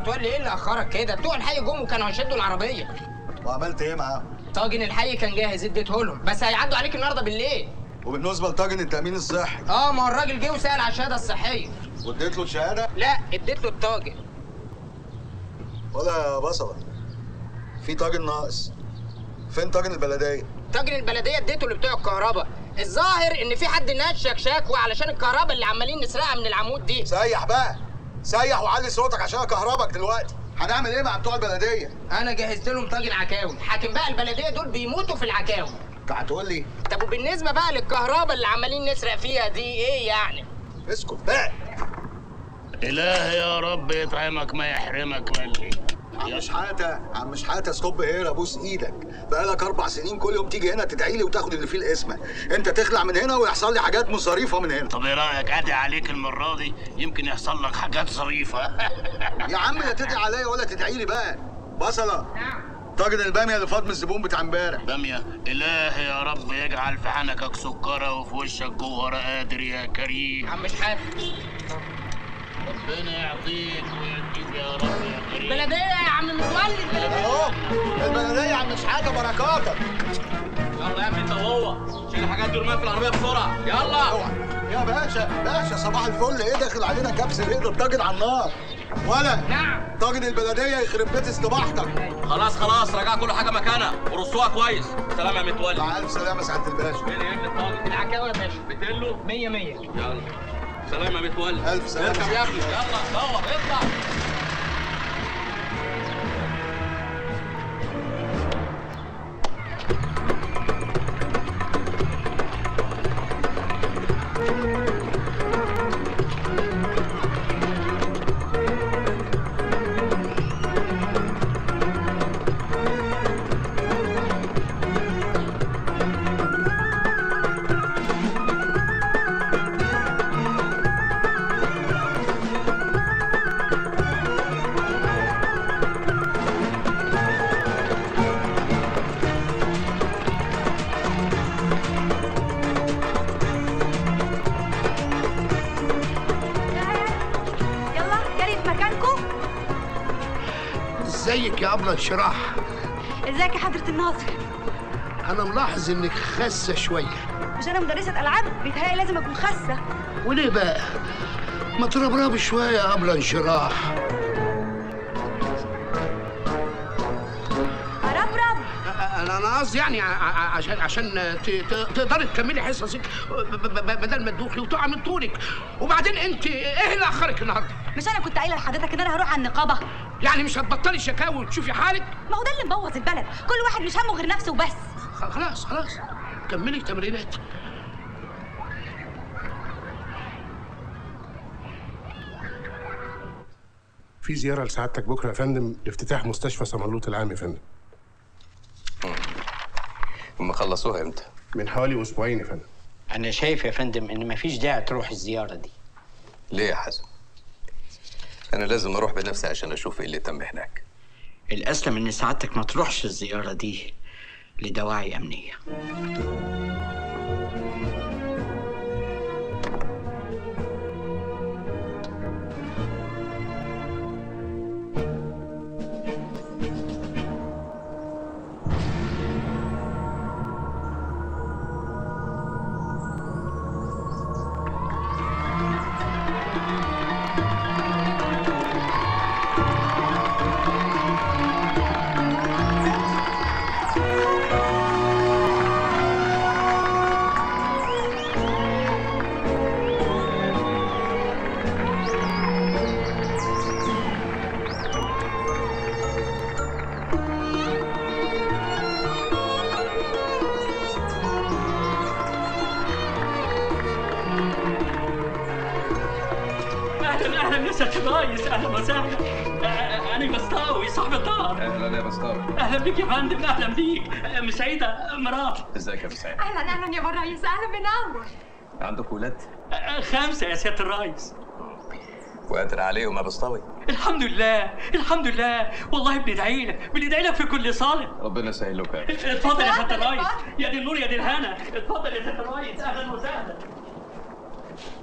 متولي ايه اللي اخرك كده بتوع الحي جم وكانوا هيشدوا العربيه وعملت ايه معاهم طاجن الحي كان جاهز اديته لهم بس هيعدوا عليك النهارده بالليل وبالنسبه لطاجن التامين الصحي اه ما هو الراجل جه وسال على الشهاده الصحيه واديت له الشهاده لا اديت له الطاجن ولا يا بصله في طاجن ناقص فين طاجن البلديه طاجن البلديه اديته لبتوع الكهرباء الظاهر ان في حد نشك شكوى علشان الكهرباء اللي عمالين نسرقها من العمود دي سيح بقى سيح وعلي صوتك عشان اكهربك دلوقتي هنعمل ايه مع بتوع البلديه انا جهزت لهم طاجن عكاوي حاكم بقى البلديه دول بيموتوا في العكاوي انت هتقول لي طب وبالنسبه بقى للكهرباء اللي عمالين نسرق فيها دي ايه يعني اسكت بقى إلهي يا رب يطعمك ما يحرمك مني عم شحاته عم شحاته ستوب هير ابوس ايدك بقالك اربع سنين كل يوم تيجي هنا تدعي لي وتاخد اللي فيه الاسم انت تخلع من هنا ويحصل لي حاجات مصاريفه من هنا طب ايه رايك ادعي عليك المره دي يمكن يحصل لك حاجات ظريفه يا عم لا تدعي عليا ولا تدعي لي بقى بصله طاجن الباميه اللي فاض من الزبون بتاع امبارح باميه إلهي يا رب يجعل في حنكك سكره وفي وشك جوهره قادر يا كريم عم شحاته ربنا يعطيك ويديك يا رب يا كريم البلديه يا عم متولي البلديه اهو البلديه يا عم شحاته بركاتك يلا يا ابني انت وهو شيل الحاجات دي ورميها في العربيه بسرعه يلا اوعى يا باشا باشا صباح الفل ايه داخل علينا كبس ايه ده الطاجن على النار ولا نعم طاجن البلديه يخرب بيت استباحتك خلاص خلاص رجع كل حاجه مكانها ورصوها كويس سلام يا متولي مع الف سلامه سعاده الباشا فين ابن الطاجن العكاوي يا باشا بتقله 100 100 يلا سلام يا متولي ألف سلامة. اركب يا ابني يلا دور اطلع يلا جري في مكانكم ازيك يا ابله انشراح ازيك يا حضرة الناظر انا ملاحظ انك خاسه شويه مش انا مدرسة العاب بيتهيألي لازم اكون خاسة وليه بقى ما تربربي شويه يا ابله انشراح اربرب انا انا قصدي يعني ع- ع- عشان عشان ت- ت- تقدري تكملي حصصك ب- ب- ب- بدل ما تدوخي وتقع من طولك وبعدين انت ايه اللي اخرك النهارده مش انا كنت قايله لحضرتك ان انا هروح على النقابه يعني مش هتبطلي شكاوي وتشوفي حالك ما هو ده اللي مبوظ البلد كل واحد مش همه غير نفسه وبس خ- خلاص خلاص كملي تمرينات في زيارة لسعادتك بكرة يا فندم لافتتاح مستشفى صمالوط العام يا فندم هم خلصوها امتى؟ من حوالي أسبوعين يا فندم أنا شايف يا فندم إن مفيش داعي تروح الزيارة دي. ليه يا حسن؟ أنا لازم أروح بنفسي عشان أشوف إيه اللي تم هناك. الأسلم إن سعادتك ما تروحش الزيارة دي لدواعي أمنية. اهلا اهلا يا سياده الريس اهلا وسهلا آه، انا بسطاوي صاحب الدار أهلا يا بسطاوي. اهلا بيك يا فندم اهلا بيك آه، مسعيده مراتي إزيك يا مساعد؟ اهلا اهلا يا ابو الريس اهلا بنور عندك ولاد؟ آه، خمسه يا سياده الريس وقادر عليهم يا بسطاوي؟ الحمد لله الحمد لله والله بندعي لك بندعي لك في كل صالح ربنا يسهل لك يا أخي. اتفضل يا سياده اتفضل، الريس يا دي النور يا دي الهنا اتفضل يا سياده الريس اهلا وسهلا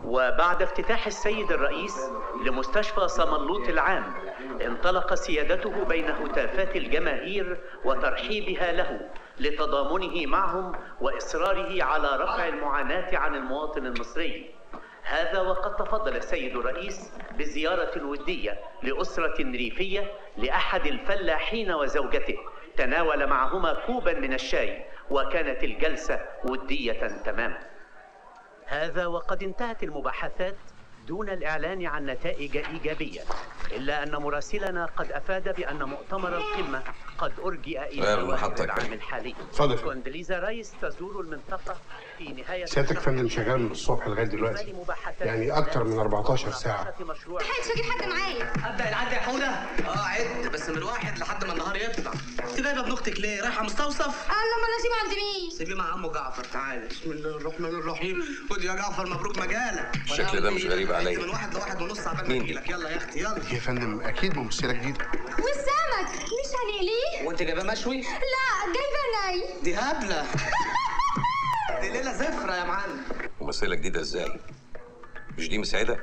وبعد افتتاح السيد الرئيس لمستشفى صملوط العام انطلق سيادته بين هتافات الجماهير وترحيبها له لتضامنه معهم واصراره على رفع المعاناه عن المواطن المصري هذا وقد تفضل السيد الرئيس بزياره وديه لاسره ريفيه لاحد الفلاحين وزوجته تناول معهما كوبا من الشاي وكانت الجلسه وديه تماما هذا وقد انتهت المباحثات دون الإعلان عن نتائج إيجابية إلا أن مراسلنا قد أفاد بأن مؤتمر القمة قد أرجئ إلى غير أواخر محطة العام كده. الحالي اتفضل. كوندليزا رايس تزور المنطقة في نهاية سيادتك يا فندم شغال من الصبح لغايه دلوقتي يعني اكتر من 14 ساعه مشروع لحقتش اجيب حد معايا ابدا العد يا حوده اه عد بس من واحد لحد ما النهار يطلع انت جايبه ابن اختك ليه رايحه مستوصف الله ما انا اسيبه عند مين سيبيه مع عمو جعفر تعالى بسم الله الرحمن الرحيم خد يا جعفر مبروك مجالك الشكل ده مش غريب عليا. من واحد لواحد ونص عبال ما مين؟ تجيلك يلا يا اختي يلا يا فندم اكيد ممثله جديده والسمك مش هنقليه وانت جايباه مشوي لا جايبه ني دي هبله دي ليله زفره يا معلم ممثله جديده ازاي مش دي مسعده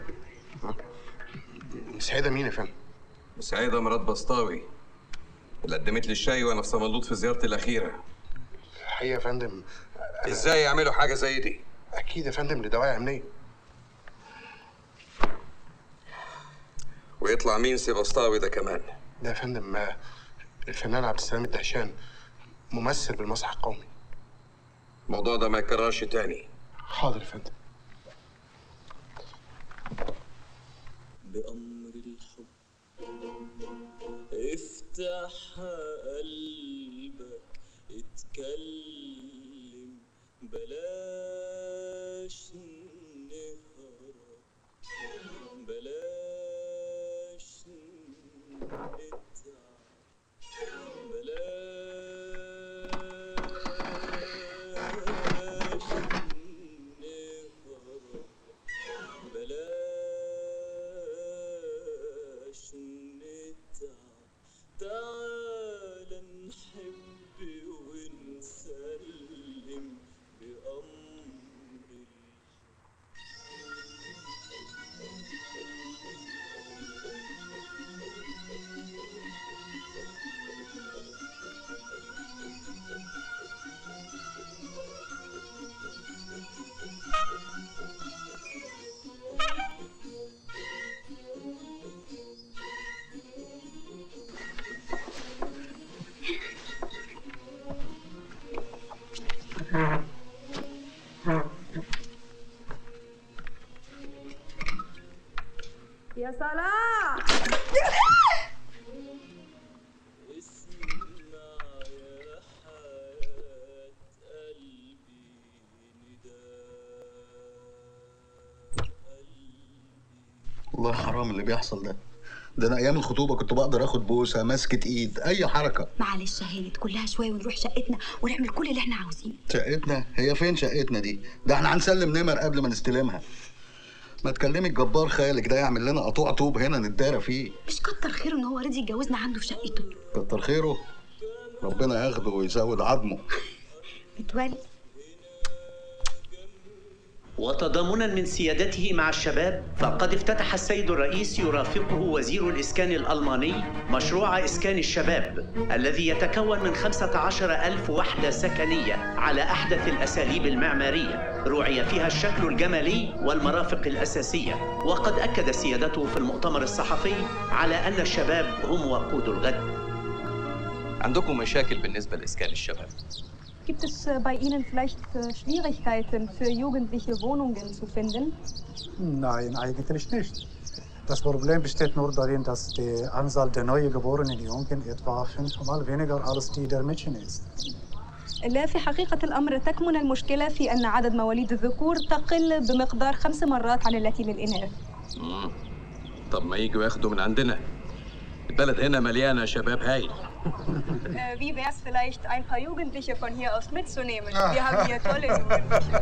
مسعده مين يا فندم مسعده مرات بسطاوي اللي قدمت لي الشاي وانا في صملوط في زيارتي الاخيره الحقيقه يا فندم ازاي يعملوا حاجه زي دي اكيد يا فندم لدواعي امنيه ويطلع مين سي بسطاوي ده كمان ده يا فندم آه، الفنان عبد السلام الدهشان ممثل بالمسرح القومي الموضوع ده ما يكررش تاني حاضر يا فندم بأمر الحب افتح قلبك اتكلم بلاش نهرب بلاش نتعب بلاش نهرب بلاش نتعب تعال نحب ونسلم بأمر يا صلاح والله حرام اللي بيحصل ده ده انا ايام الخطوبه كنت بقدر اخد بوسه مسكه ايد اي حركه معلش يا هانت كلها شويه ونروح شقتنا ونعمل كل اللي احنا عاوزينه شقتنا هي فين شقتنا دي ده احنا هنسلم نمر قبل ما نستلمها ما تكلمي الجبار خالك ده يعمل لنا قطوع طوب هنا نتدارى فيه مش كتر خيره ان هو راضي يتجوزنا عنده في شقته كتر خيره ربنا ياخده ويزود عظمه متولي وتضامنا من سيادته مع الشباب فقد افتتح السيد الرئيس يرافقه وزير الإسكان الألماني مشروع إسكان الشباب الذي يتكون من 15 ألف وحدة سكنية على أحدث الأساليب المعمارية رعي فيها الشكل الجمالي والمرافق الأساسية وقد أكد سيادته في المؤتمر الصحفي على أن الشباب هم وقود الغد عندكم مشاكل بالنسبه لاسكان الشباب Gibt es äh, bei Ihnen vielleicht äh, Schwierigkeiten für Jugendliche Wohnungen zu finden? Nein, eigentlich nicht. Das Problem besteht nur darin, dass die Anzahl der neugeborenen Jungen etwa fünfmal weniger als die der Mädchen ist. لا في حقيقة الأمر تكمن المشكلة في أن عدد مواليد الذكور تقل بمقدار خمس مرات عن التي للإناث مم. طب ما يجوا ياخدوا من عندنا البلد هنا مليانه شباب هايل Äh, wie wäre es vielleicht, ein paar Jugendliche von hier aus mitzunehmen? Wir haben hier tolle Jugendliche.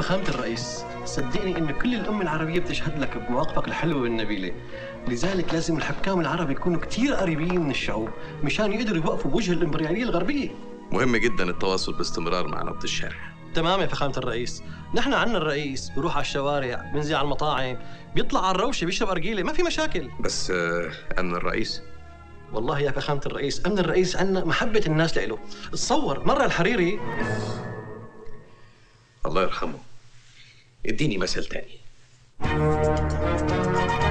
فخامة الرئيس صدقني إن كل الأمة العربية بتشهد لك بمواقفك الحلوة والنبيلة لذلك لازم الحكام العرب يكونوا كتير قريبين من الشعوب مشان يقدروا يوقفوا بوجه الإمبريالية الغربية مهم جدا التواصل باستمرار مع نبض الشارع تمام يا فخامة الرئيس نحن عنا الرئيس بيروح على الشوارع بينزل على المطاعم بيطلع على الروشة بيشرب أرجيلة ما في مشاكل بس آه، أمن الرئيس والله يا فخامة الرئيس أمن الرئيس عنا محبة الناس له تصور مرة الحريري الله يرحمه اديني مثل تاني